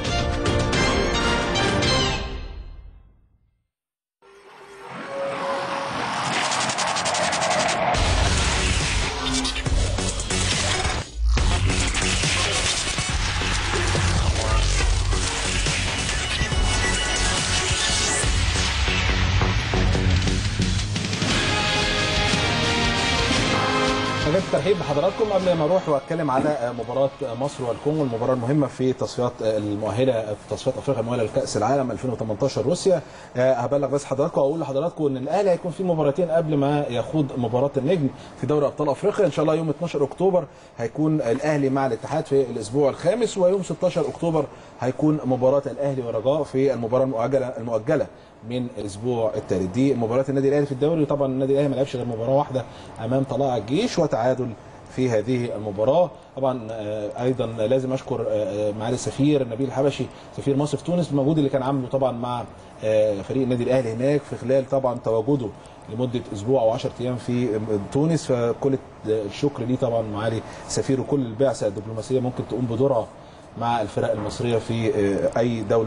حاجات الترحيب بحضراتكم قبل ما اروح واتكلم على مباراه مصر والكونغو المباراه المهمه في تصفيات المؤهله في تصفيات افريقيا المؤهله لكاس العالم 2018 روسيا آه، هبلغ بس حضراتكم واقول لحضراتكم ان الاهلي هيكون في مباراتين قبل ما يخوض مباراه النجم في دوري ابطال افريقيا ان شاء الله يوم 12 اكتوبر هيكون الاهلي مع الاتحاد في الاسبوع الخامس ويوم 16 اكتوبر هيكون مباراه الاهلي ورجاء في المباراه المؤجله المؤجله من الاسبوع التالي دي مباراه النادي الاهلي في الدوري طبعا النادي الاهلي ما لعبش غير مباراه واحده امام طلائع الجيش وتعادل في هذه المباراه طبعا آه، ايضا لازم اشكر آه، معالي السفير نبيل الحبشي سفير مصر في تونس المجهود اللي كان عامله طبعا مع آه، فريق النادي الاهلي هناك في خلال طبعا تواجده لمده اسبوع او 10 ايام في تونس فكل الشكر ليه طبعا معالي السفير وكل البعثه الدبلوماسيه ممكن تقوم بدورها مع الفرق المصريه في آه، اي دوله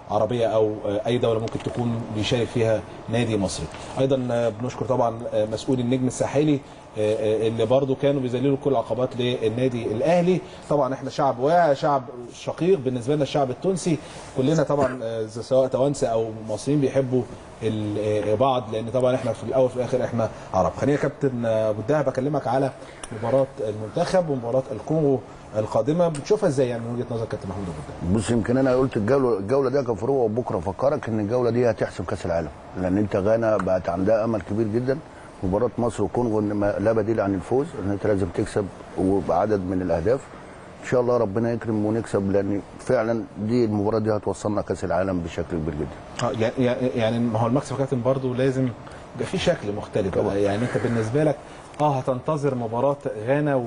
عربيه او آه، اي دوله ممكن تكون بيشارك فيها نادي مصري ايضا آه، بنشكر طبعا آه، مسؤول النجم الساحلي آه، آه، اللي برضو كانوا بيذللوا كل العقبات للنادي الاهلي طبعا احنا شعب واعي شعب شقيق بالنسبه لنا الشعب التونسي كلنا طبعا آه، سواء توانسه او مصريين بيحبوا ال- آه، بعض لان طبعا احنا في الاول وفي الاخر احنا عرب خلينا يا كابتن آه، ابو الدهب اكلمك على مباراه المنتخب ومباراه الكونغو القادمه بتشوفها ازاي يعني من وجهه نظر كابتن محمود ابو الدهب بص يمكن انا قلت الجوله الجوله دي كان فروع وبكره افكرك ان الجوله دي هتحسم كاس العالم لان انت غانا بقت عندها امل كبير جدا مباراه مصر والكونغو ان ما- لا بديل عن الفوز ان انت لازم تكسب وبعدد من الاهداف ان شاء الله ربنا يكرم ونكسب لان فعلا دي المباراه دي هتوصلنا كاس العالم بشكل كبير جدا اه يعني يعني ما هو المكسب يا كابتن برضه لازم يبقى في شكل مختلف طبعا. يعني انت بالنسبه لك اه هتنتظر مباراه غانا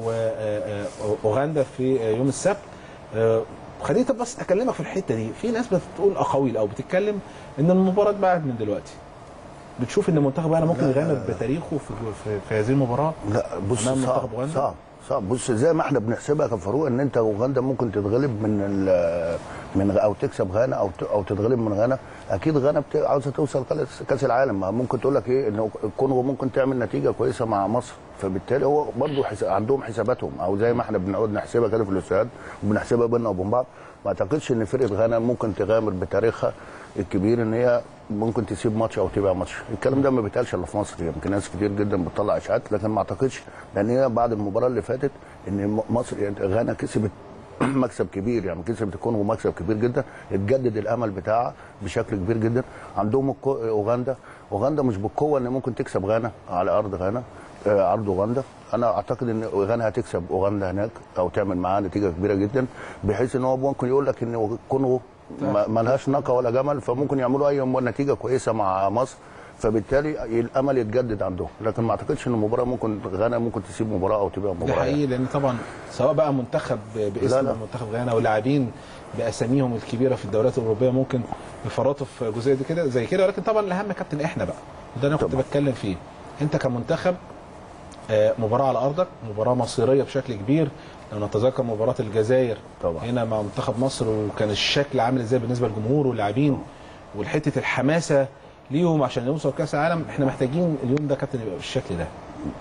واوغندا في آه، يوم السبت آه، خليني طب بس اكلمك في الحته دي في ناس بتقول اقاويل او بتتكلم ان المباراه اتبعت من دلوقتي بتشوف ان منتخب غانا ممكن يغامر بتاريخه في, في, في هذه المباراه لا بص أمام صعب منتخب أوغندا؟ صعب صعب بص زي ما احنا بنحسبها يا كابتن فاروق ان انت اوغندا ممكن تتغلب من ال- من غ- او تكسب غانا او ت- او تتغلب من غانا اكيد غانا بت- عاوزه توصل كاس- كاس العالم ما ممكن تقول لك ايه ان الكونغو ممكن تعمل نتيجه كويسه مع مصر فبالتالي هو برضه حس... عندهم حساباتهم او زي ما احنا بنقعد نحسبها كده في الاستاد وبنحسبها بيننا وبين بعض ما اعتقدش ان فرقه غانا ممكن تغامر بتاريخها الكبير ان هي ممكن تسيب ماتش او تبيع ماتش الكلام ده ما بيتقالش الا في مصر يمكن ناس كتير جدا بتطلع اشاعات لكن ما اعتقدش لان هي بعد المباراه اللي فاتت ان م- مصر يعني غانا كسبت مكسب كبير يعني كسبت الكونغو مكسب كبير جدا اتجدد الامل بتاعها بشكل كبير جدا عندهم الكو- اوغندا اوغندا مش بالقوه ان ممكن تكسب غانا على ارض غانا آه، ارض اوغندا انا اعتقد ان غانا هتكسب اوغندا هناك او تعمل معاها نتيجه كبيره جدا بحيث ان هو ممكن يقول لك ان الكونغو ما ما لهاش ناقه ولا جمل فممكن يعملوا اي نتيجه كويسه مع مصر فبالتالي الامل يتجدد عندهم لكن ما اعتقدش ان المباراه ممكن غانا ممكن تسيب مباراه او تبيع ده مباراه حقيقي لان طبعا سواء بقى منتخب باسم لا لا. منتخب غانا ولاعبين باساميهم الكبيره في الدوريات الاوروبيه ممكن يفرطوا في جزئيه دي كده زي كده ولكن طبعا الاهم يا كابتن احنا بقى وده انا كنت طبعا. بتكلم فيه انت كمنتخب آه، مباراه على ارضك مباراه مصيريه بشكل كبير لو نتذكر مباراه الجزائر طبعا. هنا مع منتخب مصر وكان الشكل عامل ازاي بالنسبه للجمهور واللاعبين والحته الحماسه ليهم عشان يوصل كاس العالم احنا محتاجين اليوم ده كابتن يبقى بالشكل ده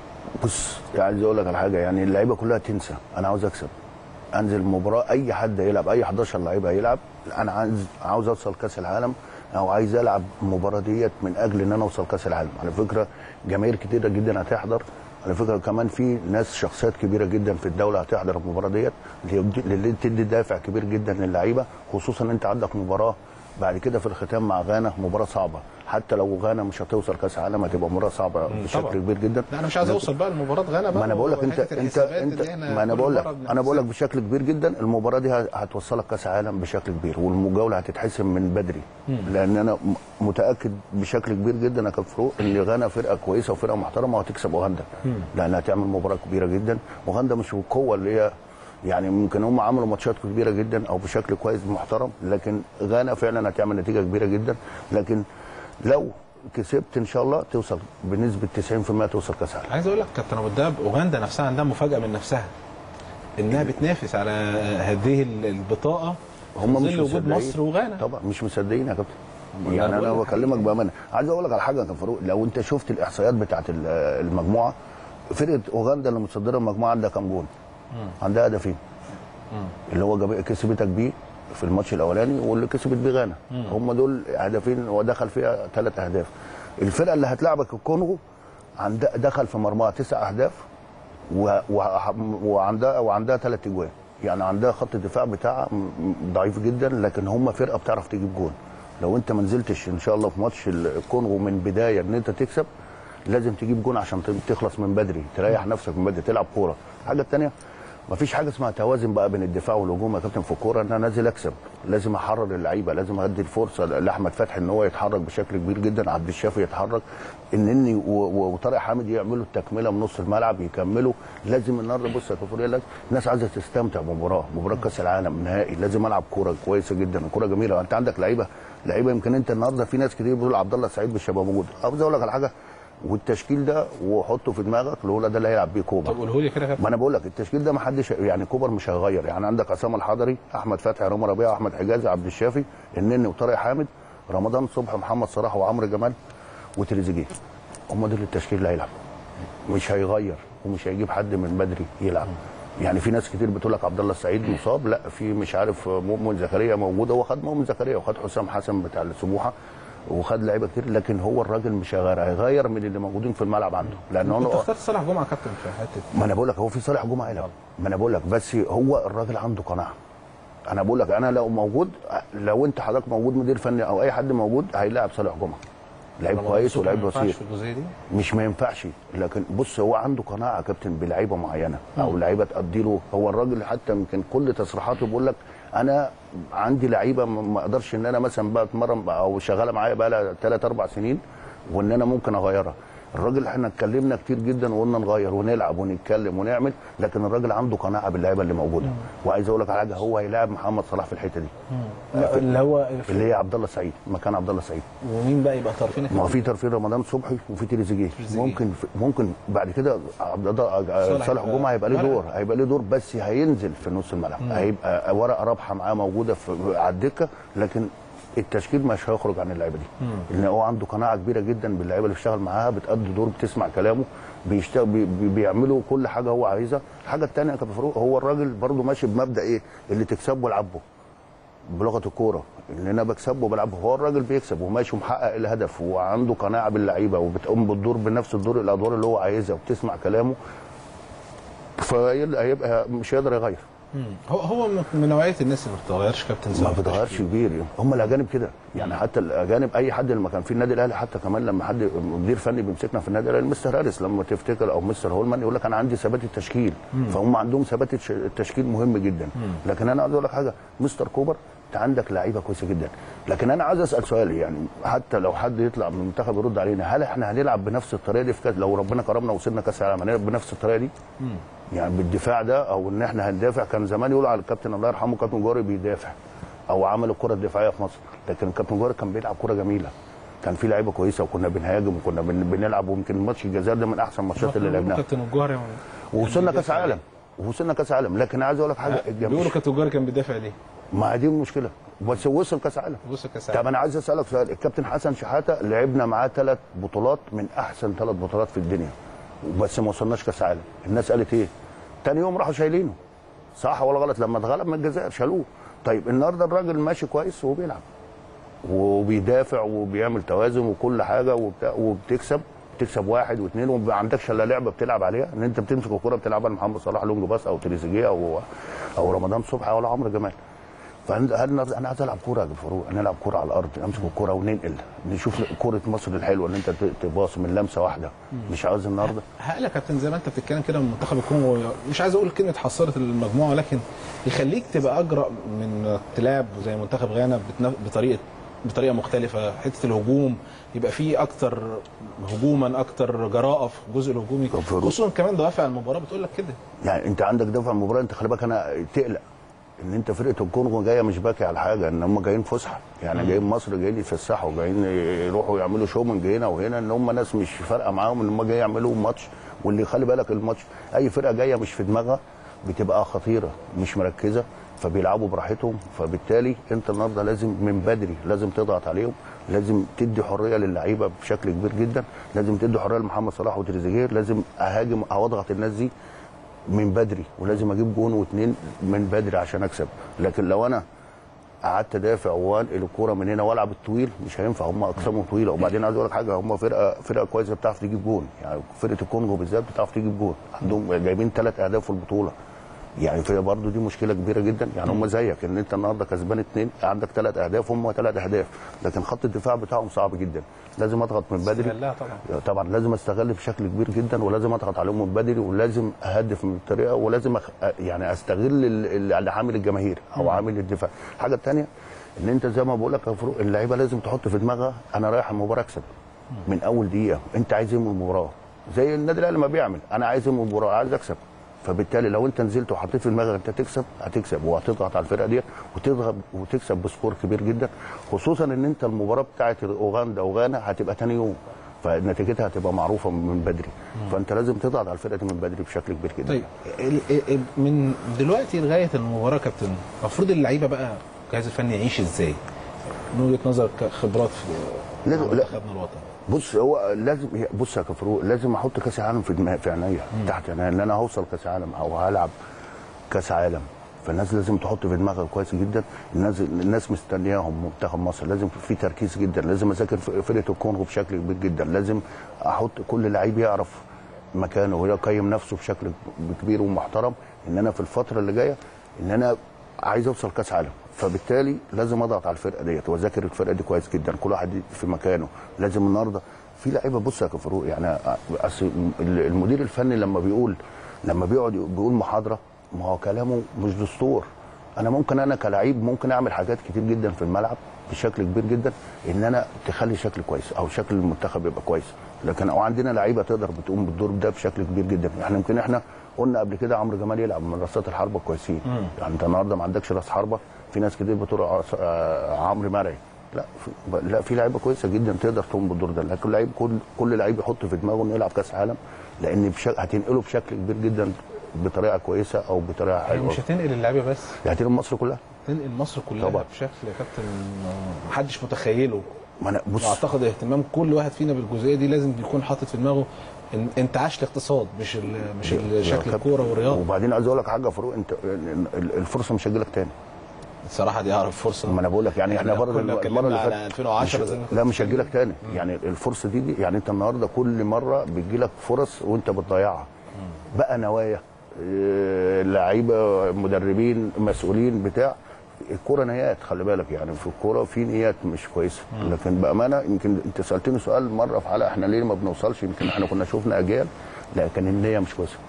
بص عايز اقول لك على حاجه يعني اللعيبه كلها تنسى انا عاوز اكسب انزل المباراه اي حد يلعب اي 11 لعيب هيلعب انا عايز عاوز اوصل كاس العالم او عايز العب المباراه ديت من اجل ان انا اوصل كاس العالم على فكره جماهير كتيره جدا هتحضر على فكره كمان في ناس شخصيات كبيره جدا في الدوله هتحضر المباراه ديت اللي- اللي تدي دافع كبير جدا للعيبه خصوصا ان انت عندك مباراه بعد كده في الختام مع غانا مباراه صعبه حتى لو غانا مش هتوصل كاس العالم هتبقى مباراه صعبه بشكل طبعا. كبير جدا لا انا مش عايز لكن- اوصل بقى لمباراه غانا بقى ما انا بقول لك انت وحتة انت الحسابات انت اللي احنا ما انا كل بقول لك مرة انا بقول لك بنحسبها. بشكل كبير جدا المباراه دي ه- هتوصلك كاس عالم بشكل كبير والجوله هتتحسم من بدري لان انا م- متاكد بشكل كبير جدا يا كابتن فاروق ان غانا فرقه كويسه وفرقه محترمه وهتكسب اوغندا لانها هتعمل مباراه كبيره جدا اوغندا مش بالقوه اللي هي يعني ممكن هم عملوا ماتشات كبيره جدا او بشكل كويس محترم لكن غانا فعلا هتعمل نتيجه كبيره جدا لكن لو كسبت ان شاء الله توصل بنسبه 90% توصل كاس عالم عايز اقول لك كابتن ابو الدهب اوغندا نفسها عندها مفاجاه من نفسها انها بتنافس على هذه البطاقه هم في مش ظل وجود مصدقين. مصر وغانا طبعا مش مصدقين يا كابتن أنا يعني انا بقول لك بكلمك حقيقي. بامانه عايز اقول لك على حاجه يا كابتن فاروق لو انت شفت الاحصائيات بتاعت ال- المجموعه فرقه اوغندا اللي متصدره المجموعه عندها كام جول؟ عندها هدفين اللي هو جاب كسبتك بيه في الماتش الاولاني واللي كسبت بيه غانا هم دول هدفين ودخل فيها ثلاث اهداف الفرقه اللي هتلعبك الكونغو عندها دخل في مرماها تسع اهداف و- و- وعندها وعندها ثلاث اجوان يعني عندها خط الدفاع بتاعها م- م- ضعيف جدا لكن هم فرقه بتعرف تجيب جون لو انت ما نزلتش ان شاء الله في ماتش الكونغو من بدايه ان انت تكسب لازم تجيب جون عشان ت- تخلص من بدري تريح نفسك من بدري تلعب كوره الحاجه الثانيه مفيش حاجه اسمها توازن بقى بين الدفاع والهجوم يا كابتن في الكوره ان انا نازل اكسب لازم احرر اللعيبه لازم ادي الفرصه لاحمد فتحي ان هو يتحرك بشكل كبير جدا عبد الشافي يتحرك النني و- و- وطارق حامد يعملوا التكمله من نص الملعب يكملوا لازم النهارده بص يا كابتن يقول لك الناس عايزه تستمتع بمباراه مباراه كاس العالم نهائي لازم العب كوره كويسه جدا كوره جميله انت عندك لعيبه لعيبه يمكن انت النهارده في ناس كتير بتقول عبد الله السعيد مش هيبقى موجود عاوز اقول لك على حاجه والتشكيل ده وحطه في دماغك اللي هو ده اللي هيلعب بيه كوبر طب قوله لي كده يا كابتن ما انا بقول لك التشكيل ده ما حدش يعني كوبر مش هيغير يعني عندك عصام الحضري احمد فتحي رامي ربيعه احمد حجازي عبد الشافي النني وطارق حامد رمضان صبحي محمد صلاح وعمرو جمال وتريزيجيه هم دول التشكيل اللي هيلعب مش هيغير ومش هيجيب حد من بدري يلعب يعني في ناس كتير بتقول لك عبد الله السعيد مصاب لا في مش عارف مؤمن زكريا موجود هو خد مؤمن زكريا وخد حسام حسن بتاع السموحه وخد لعيبه كتير لكن هو الراجل مش هيغير هيغير من اللي موجودين في الملعب عنده لان انت هو اخترت صالح جمعه كابتن في حته ما انا بقول لك هو في صالح جمعه هيلعب ما انا بقول لك بس هو الراجل عنده قناعه انا بقول لك انا لو موجود لو انت حضرتك موجود مدير فني او اي حد موجود هيلاعب صالح جمعه لعيب كويس ولعيب ما ينفعش بسيط في الجزئيه دي مش ما ينفعش لكن بص هو عنده قناعه يا كابتن بلعيبه معينه او لعيبه تأدي له هو الراجل حتى يمكن كل تصريحاته بيقول لك انا عندي لعيبه ما ما اقدرش ان انا مثلا بقى اتمرن بقى او شغاله معايا بقى لها ثلاث اربع سنين وان انا ممكن اغيرها الراجل احنا اتكلمنا كتير جدا وقلنا نغير ونلعب ونتكلم ونعمل لكن الراجل عنده قناعه باللعيبه اللي موجوده وعايز اقول لك على حاجه هو هيلاعب محمد صلاح في الحته دي لا، اللي هو اللي هي عبد الله سعيد مكان عبد الله سعيد ومين بقى يبقى طرفين ما هو في ترفيه رمضان صبحي وفي تريزيجيه تريزيجيه. ممكن ممكن بعد كده عبد الله صالح صالح يبقى جمعه هيبقى ليه مرعب. دور هيبقى ليه دور بس هينزل في نص الملعب هيبقى ورقه رابحه معاه موجوده في على الدكه لكن التشكيل مش هيخرج عن اللعيبه دي لان هو عنده قناعه كبيره جدا باللعيبه اللي بيشتغل معاها بتأدي دور بتسمع كلامه بيشتغل بي بي- بيعملوا كل حاجه هو عايزها الحاجه الثانيه يا كابتن فاروق هو الراجل برضه ماشي بمبدا ايه اللي تكسبه العبه بلغه الكوره اللي انا بكسبه وبلعبه هو الراجل بيكسب وماشي ومحقق الهدف وعنده قناعه باللعيبه وبتقوم بالدور بنفس الدور الادوار اللي هو عايزها وبتسمع كلامه فهيبقى مش هيقدر يغير هو هو من- من نوعيه الناس اللي ما بتتغيرش كابتن ما سواء في بتغيرش التشكيل. كبير هم الاجانب كده يعني حتى الاجانب اي حد لما كان في النادي الاهلي حتى كمان لما حد مدير فني بيمسكنا في النادي الاهلي مستر هارس لما تفتكر او مستر هولمان يقول لك انا عندي ثبات التشكيل فهم عندهم ثبات التش- التشكيل مهم جدا لكن انا عايز اقول لك حاجه مستر كوبر انت عندك لعيبه كويسه جدا لكن انا عايز اسال سؤال يعني حتى لو حد يطلع من المنتخب يرد علينا هل احنا هنلعب بنفس الطريقه دي في كاس لو ربنا كرمنا وصلنا كاس العالم هنلعب بنفس الطريقه دي يعني بالدفاع ده او ان احنا هندافع كان زمان يقولوا على الكابتن الله يرحمه كابتن جوري بيدافع او عمل الكره الدفاعيه في مصر لكن الكابتن جوري كان بيلعب كره جميله كان في لعيبه كويسه وكنا بنهاجم وكنا بن- بنلعب ويمكن ماتش الجزائر ده من احسن الماتشات اللي لعبناها كابتن الجوهري ووصلنا كاس عالم ووصلنا كاس عالم لكن عايز اقول لك حاجه بيقولوا الجماهير كابتن الجوهري كان بيدافع ليه؟ ما دي المشكله بس وصل كاس عالم بص كاس طب العالم. انا عايز اسالك سؤال الكابتن حسن شحاته لعبنا معاه ثلاث بطولات من احسن ثلاث بطولات في الدنيا بس ما وصلناش كاس عالم الناس قالت ايه تاني يوم راحوا شايلينه صح ولا غلط لما اتغلب من الجزائر شالوه طيب النهارده الراجل ماشي كويس وهو بيلعب وبيدافع وبيعمل توازن وكل حاجه وبتاع وبتكسب بتكسب واحد واثنين وما عندكش الا لعبه بتلعب عليها ان انت بتمسك الكوره بتلعبها لمحمد صلاح لونج باس او تريزيجيه او او رمضان صبحي او عمرو جمال فهل انا عايز العب كوره يا فاروق نلعب كوره على الارض امسك الكوره وننقل نشوف كوره مصر الحلوه ان انت ت- تباص من لمسه واحده مش عاوز النهارده هقول يا كابتن زي ما انت بتتكلم كده من منتخب الكونغو مش عايز اقول كلمه حصلت المجموعه ولكن يخليك تبقى اجرأ من تلعب زي منتخب غانا بتنا- بطريقه بطريقه مختلفه حته الهجوم يبقى فيه اكتر هجوما اكتر جراءه في الجزء الهجومي فاروق. خصوصا كمان دوافع المباراه بتقول لك كده يعني انت عندك دفع المباراه انت خلي بالك انا تقلق ان انت فرقه الكونغو جايه مش باكي على حاجه ان هم جايين فسحه يعني جايين مصر جايين يتفسحوا جايين يروحوا يعملوا شو من هنا وهنا ان هم ناس مش فارقه معاهم ان هم جايين يعملوا ماتش واللي خلي بالك الماتش اي فرقه جايه مش في دماغها بتبقى خطيره مش مركزه فبيلعبوا براحتهم فبالتالي انت النهارده لازم من بدري لازم تضغط عليهم لازم تدي حريه للعيبه بشكل كبير جدا لازم تدي حريه لمحمد صلاح وتريزيجيه لازم اهاجم او اضغط الناس دي من بدري ولازم اجيب جون واثنين من بدري عشان اكسب لكن لو انا قعدت ادافع وانقل الكوره من هنا والعب الطويل مش هينفع هم اقسامهم طويله وبعدين عايز اقول لك حاجه هم فرقه فرقه كويسه بتعرف تجيب جون يعني فرقه الكونغو بالذات بتعرف تجيب جون عندهم جايبين ثلاث اهداف في البطوله يعني فهي برضه دي مشكله كبيره جدا يعني هم زيك ان انت النهارده كسبان اثنين عندك ثلاث اهداف هم ثلاث اهداف لكن خط الدفاع بتاعهم صعب جدا لازم اضغط من بدري لا طبعا طبعا لازم استغل بشكل كبير جدا ولازم اضغط عليهم من بدري ولازم اهدف من الطريقه ولازم أخ... يعني استغل ال- ال- عامل الجماهير او عامل الدفاع الحاجه الثانيه ان انت زي ما بقول لك يا فاروق اللعيبه لازم تحط في دماغها انا رايح المباراه اكسب من اول دقيقه انت عايز ايه من المباراه زي النادي الاهلي ما بيعمل انا عايز ايه من المباراه عايز اكسب فبالتالي لو انت نزلت وحطيت في دماغك انت تكسب هتكسب وهتضغط على الفرقه ديت وتضغط وتكسب بسكور كبير جدا خصوصا ان انت المباراه بتاعت اوغندا وغانا هتبقى تاني يوم فنتيجتها هتبقى معروفه من بدري فانت لازم تضغط على الفرقه دي من بدري بشكل كبير جدا طيب ال- ال- من دلوقتي لغايه المباراه يا كابتن المفروض اللعيبه بقى الجهاز الفني يعيش ازاي؟ من وجهه نظرك خبرات في لا- لا. منتخبنا الوطني بص هو لازم بص يا كفرو لازم احط كاس العالم في دماغي في عينيا تحت عينيا ان انا هوصل كاس عالم او هلعب كاس عالم فالناس لازم تحط في دماغها كويس جدا الناس الناس مستنياهم منتخب مصر لازم في تركيز جدا لازم اذاكر فرقه الكونغو بشكل كبير جدا لازم احط كل لعيب يعرف مكانه ويقيم نفسه بشكل كبير ومحترم ان انا في الفتره اللي جايه ان انا عايز اوصل كاس عالم فبالتالي لازم اضغط على الفرقه ديت واذاكر الفرقه دي كويس جدا كل واحد في مكانه لازم النهارده في لعيبه بص يا كفروق يعني أصل المدير الفني لما بيقول لما بيقعد بيقول محاضره ما هو كلامه مش دستور انا ممكن انا كلاعب ممكن اعمل حاجات كتير جدا في الملعب بشكل كبير جدا ان انا تخلي شكل كويس او شكل المنتخب يبقى كويس لكن او عندنا لعيبه تقدر بتقوم بالدور ده بشكل كبير جدا يعني يمكن احنا قلنا قبل كده عمرو جمال يلعب من راسات الحربه كويسين يعني انت النهارده ما عندكش راس حربه في ناس كتير بتقول عص- آه، عمرو مرعي لا في لا في لعيبه كويسه جدا تقدر تقوم بالدور ده لكن لعيب كل كل لعيب يحط في دماغه انه يلعب كاس عالم لان بشك... هتنقله بشكل كبير جدا بطريقه كويسه او بطريقه يعني حلوه مش هتنقل اللعيبه بس هتنقل مصر كلها تنقل مصر كلها طبعا. بشكل يا كابتن محدش متخيله ما انا بص واعتقد اهتمام كل واحد فينا بالجزئيه دي لازم يكون حاطط في دماغه إن انتعاش الاقتصاد مش ال مش ال- شكل الكوره والرياضه وبعدين عايز اقول لك حاجه يا فاروق انت ال- الفرصه مش هتجيلك تاني الصراحه دي اعرف فرصه ما انا بقول لك يعني احنا إحنا برضه كنا المره اتكلمنا اللي على فاتت 2010 مش زي ما لا مش هتجيلك تاني يعني الفرصه دي, دي يعني انت النهارده كل مره بتجيلك فرص وانت بتضيعها بقى نوايا اه، لعيبه مدربين مسؤولين بتاع الكوره نيات خلي بالك يعني في الكوره في نيات مش كويسه لكن بامانه يمكن انت سالتني سؤال مره في حلقه احنا ليه ما بنوصلش يمكن احنا كنا شفنا اجيال لكن النيه مش كويسه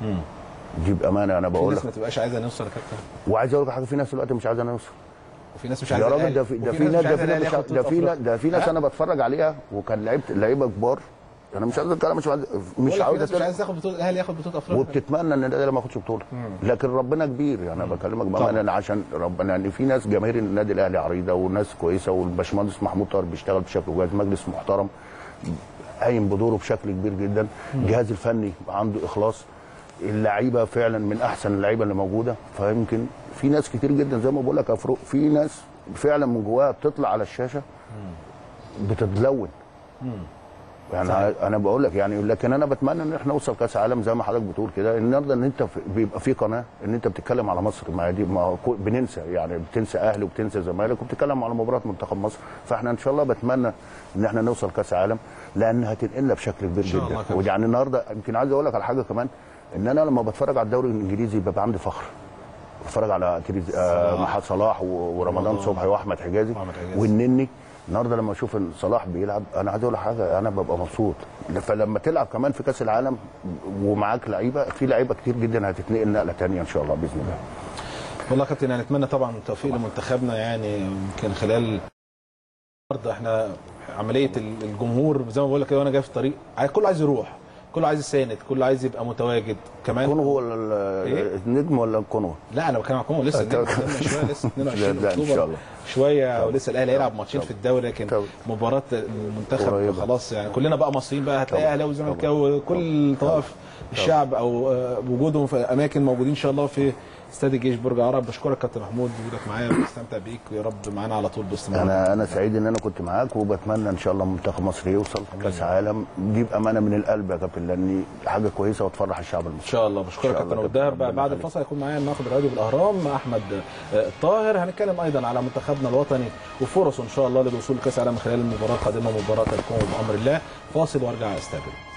دي بامانه انا في بقول ناس لك ما تبقاش عايزه نوصل يا كابتن وعايز اقول لك حاجه في ناس دلوقتي مش عايزه نوصل وفي ناس مش يا عايزه راجل الأهلي. ده في ده وفي في ناس ده مش في عايزة ناس الأهلي ياخد ده في بطولة ناس ده في ناس انا بتفرج عليها وكان لعيبه لعيبه كبار انا مش عايز اتكلم مش عايز بقول مش لك في عاوز ناس مش أتكلم. عايز تاخد بطوله الاهلي ياخد بطوله افريقيا وبتتمنى ان الاهلي ما ياخدش بطوله لكن ربنا كبير يعني انا بكلمك بامانه أنا عشان ربنا يعني في ناس جماهير النادي الاهلي عريضه وناس كويسه والباشمهندس محمود طاهر بيشتغل بشكل كويس مجلس محترم قايم بدوره بشكل كبير جدا الجهاز الفني عنده اخلاص اللعيبه فعلا من احسن اللعيبه اللي موجوده فيمكن في ناس كتير جدا زي ما بقول لك يا فاروق في ناس فعلا من جواها بتطلع على الشاشه بتتلون يعني صحيح. انا بقول لك يعني لكن انا بتمنى ان احنا نوصل كاس عالم زي ما حضرتك بتقول كده النهارده ان انت في- بيبقى في قناه ان انت بتتكلم على مصر ما هي دي ما هو كو- بننسى يعني بتنسى اهلي وبتنسى زمالك وبتتكلم على مباراه منتخب مصر فاحنا ان شاء الله بتمنى ان احنا نوصل كاس عالم لان هتنقلنا بشكل كبير شاء الله جدا كده. ويعني النهارده يمكن عايز اقول لك على حاجه كمان ان انا لما بتفرج على الدوري الانجليزي ببقى عندي فخر بتفرج على تريز آه صلاح. محمد صلاح و- ورمضان رمضان. صبحي واحمد حجازي وأحمد حجازي. والنني النهارده لما اشوف إن صلاح بيلعب انا عايز اقول لك حاجه انا ببقى مبسوط فلما تلعب كمان في كاس العالم ومعاك لعيبه في لعيبه كتير جدا هتتنقل نقله تانية ان شاء الله باذن الله والله يا كابتن يعني نتمنى طبعا التوفيق لمنتخبنا يعني يمكن خلال النهارده احنا عمليه ال- الجمهور زي ما بقول لك كده وانا جاي في الطريق عاي- كله عايز يروح كله عايز يساند كله عايز يبقى متواجد كمان كونغو ولا ال- إيه؟ النجم ولا الكونغو؟ لا انا بتكلم عن كونغو لسه النجم قدامنا شويه لسه 22 لا، لا، إن اكتوبر شاء الله. شويه ولسه الاهلي هيلعب ماتشين طبعا. في الدوري لكن طبعا. مباراه المنتخب قريبة. خلاص يعني كلنا بقى مصريين بقى هتلاقي طبعا. اهلاوي وزملكاوي وكل طوائف الشعب او آه، وجودهم في اماكن موجودين ان شاء الله في استاد الجيش برج عرب بشكرك كابتن محمود وجودك معايا وبستمتع بيك ويا رب معانا على طول باستمرار انا انا سعيد ان انا كنت معاك وبتمنى ان شاء الله منتخب مصر يوصل كاس عالم دي بامانه من القلب يا كابتن لان حاجه كويسه وتفرح الشعب المصري ان شاء الله بشكرك إن شاء كابتن الله والدهب كابتن. بعد ربنا الفصل هيكون معايا الناقد الرياضي بالاهرام احمد آه، الطاهر هنتكلم ايضا على منتخبنا الوطني وفرصه ان شاء الله للوصول لكاس العالم خلال المباراه القادمه مباراه الكونغو بامر الله فاصل وارجع استقبل